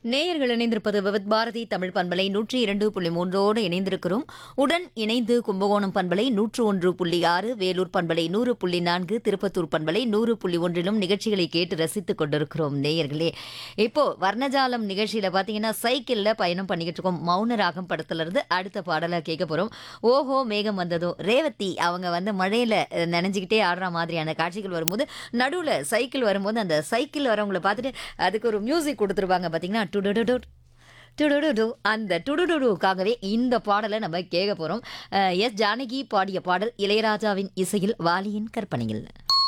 நேயர்கள் இணைந்திருப்பது விவித் பாரதி தமிழ் பண்பலை நூற்றி இரண்டு புள்ளி மூன்றோடு இணைந்திருக்கிறோம் உடன் இணைந்து கும்பகோணம் பண்பலை நூற்று ஒன்று புள்ளி ஆறு வேலூர் பண்பலை நூறு புள்ளி நான்கு திருப்பத்தூர் பண்பலை நூறு புள்ளி ஒன்றிலும் நிகழ்ச்சிகளை கேட்டு ரசித்துக் கொண்டிருக்கிறோம் நேயர்களே இப்போ வர்ணஜாலம் நிகழ்ச்சியில பாத்தீங்கன்னா சைக்கிள்ல பயணம் பண்ணிக்கிட்டு இருக்கோம் மௌன ராகம் படத்துல இருந்து அடுத்த பாடலை கேட்க போறோம் ஓஹோ மேகம் வந்ததோ ரேவதி அவங்க வந்து மழையில அஹ், நனைஞ்சுக்கிட்டே ஆடுற மாதிரியான காட்சிகள் வரும்போது நடுவுல சைக்கிள் வரும்போது அந்த சைக்கிள் வரவங்களை பார்த்துட்டு அதுக்கு ஒரு மியூசிக் கொடுத்துருவாங்க பாத்தீங்கன்னா டுடுடுடு டுடுடுடு அந்த டுடுடுடுக்காகவே இந்த பாடலை நம்ம கேட்க போறோம் அஹ், எஸ் ஜானகி பாடிய பாடல் இளையராஜாவின் இசையில் வாலியின் கற்பனையில்